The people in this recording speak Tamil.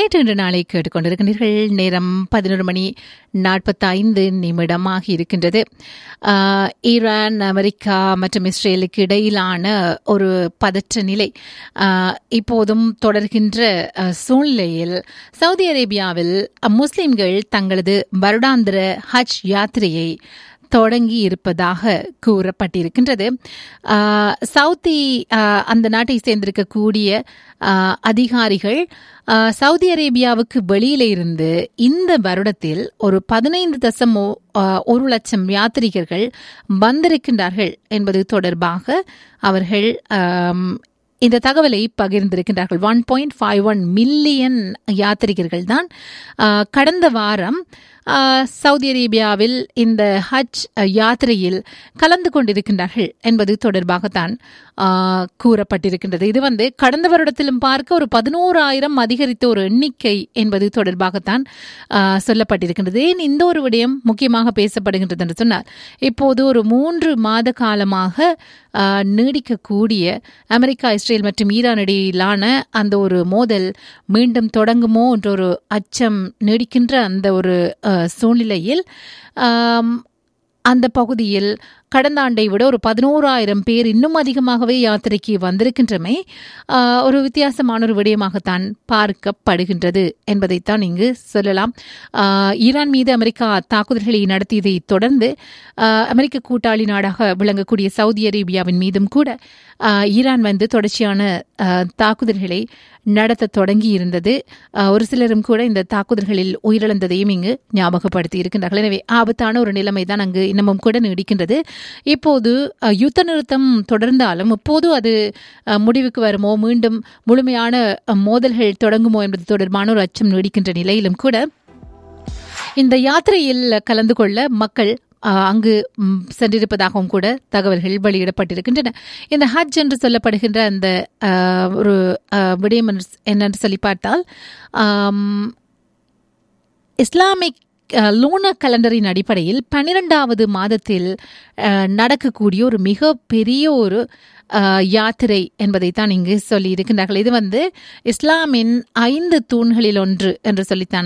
நேற்று இன்று நாளை கேட்டுக்கொண்டிருக்கிறீர்கள் நேரம் பதினொரு மணி நாற்பத்தைந்து நிமிடமாக இருக்கின்றது ஆஹ், ஈரான் அமெரிக்கா மற்றும் இஸ்ரேலுக்கு இடையிலான ஒரு பதற்ற நிலை ஆஹ், இப்போதும் தொடர்கின்ற ஆஹ், சூழ்நிலையில் சவுதி அரேபியாவில் முஸ்லிம்கள் தங்களது வருடாந்திர ஹஜ் யாத்திரையை தொடங்கி இருப்பதாக கூறப்பட்டிருக்கின்றது ஆஹ், சவுதி ஆஹ், அந்த நாட்டை சேர்ந்திருக்கக்கூடிய ஆஹ், அதிகாரிகள் ஆஹ், சவுதி அரேபியாவுக்கு வெளியில இருந்து இந்த வருடத்தில் ஒரு பதினைந்து தசம் ஒ- ஆஹ், ஒரு லட்சம் யாத்ரீகர்கள் வந்திருக்கின்றார்கள் என்பது தொடர்பாக அவர்கள் ஆம், இந்த தகவலை பகிர்ந்திருக்கின்றார்கள் one point five one million யாத்ரிகர்கள் தான் ஆஹ், கடந்த வாரம் ஆஹ், சவுதி அரேபியாவில் இந்த ஹஜ் அஹ், யாத்திரையில் கலந்து கொண்டிருக்கின்றார்கள் என்பது தொடர்பாகத்தான் ஆஹ், கூறப்பட்டிருக்கின்றது இது வந்து கடந்த வருடத்திலும் பார்க்க ஒரு பதினோராயிரம் அதிகரித்த ஒரு எண்ணிக்கை என்பது தொடர்பாகத்தான் ஆஹ், சொல்லப்பட்டிருக்கின்றது ஏன் இந்த ஒரு விடயம் முக்கியமாக பேசப்படுகின்றது என்று சொன்னார் இப்போது ஒரு மூன்று மாத காலமாக ஆஹ், நீடிக்கக்கூடிய அமெரிக்கா இஸ்ரேல் மற்றும் ஈரான் இடையிலான அந்த ஒரு மோதல் மீண்டும் தொடங்குமோ என்ற ஒரு அச்சம் நீடிக்கின்ற அந்த ஒரு ஆஹ், சூழ்நிலையில் ஆம், அந்த பகுதியில் கடந்த ஆண்டை விட ஒரு பதினோராயிரம் பேர் இன்னும் அதிகமாகவே யாத்திரைக்கு வந்திருக்கின்றமை ஆஹ், ஒரு வித்தியாசமான ஒரு விடயமாகத்தான் பார்க்கப்படுகின்றது என்பதைத்தான் இங்கு சொல்லலாம் ஆஹ், ஈரான் மீது அமெரிக்கா தாக்குதல்களை நடத்தியதை தொடர்ந்து ஆஹ், அமெரிக்க கூட்டாளி நாடாக விளங்கக்கூடிய சவுதி அரேபியாவின் மீதும் கூட ஆஹ், ஈரான் வந்து தொடர்ச்சியான ஆஹ், தாக்குதல்களை நடத்த தொடங்கி இருந்தது ஆஹ், ஒரு சிலரும் கூட இந்த தாக்குதல்களில் உயிரிழந்ததையும் இங்கு ஞாபகப்படுத்தி இருக்கின்றார்கள் எனவே ஆபத்தான ஒரு நிலைமை தான் அங்கு இன்னமும் கூட நீடிக்கின்றது இப்போது அஹ், யுத்த நிறுத்தம் தொடர்ந்தாலும் இப்போது அது அஹ், முடிவுக்கு வருமோ மீண்டும் முழுமையான அஹ், மோதல்கள் தொடங்குமோ என்பது தொடர்பான ஒரு அச்சம் நீடிக்கின்ற நிலையிலும் கூட இந்த யாத்திரையில் கலந்து கொள்ள மக்கள் அஹ், அங்கு ம், சென்றிருப்பதாகவும் கூட தகவல்கள் வெளியிடப்பட்டிருக்கின்றன இந்த ஹஜ் என்று சொல்லப்படுகின்ற அந்த அஹ், ஒரு அஹ், விடயம் என்று- என்னென்று சொல்லி பார்த்தால் ஆம், இஸ்லாமிக் அஹ், லூனா கலண்டரின் அடிப்படையில் பன்னிரெண்டாவது மாதத்தில் அஹ், நடக்கக்கூடிய ஒரு மிக பெரிய ஒரு அஹ், யாத்திரை என்பதைத்தான் இங்கு சொல்லி இருக்கின்றார்கள் இது வந்து இஸ்லாமின் ஐந்து தூண்களில் ஒன்று என்று சொல்லித்தான்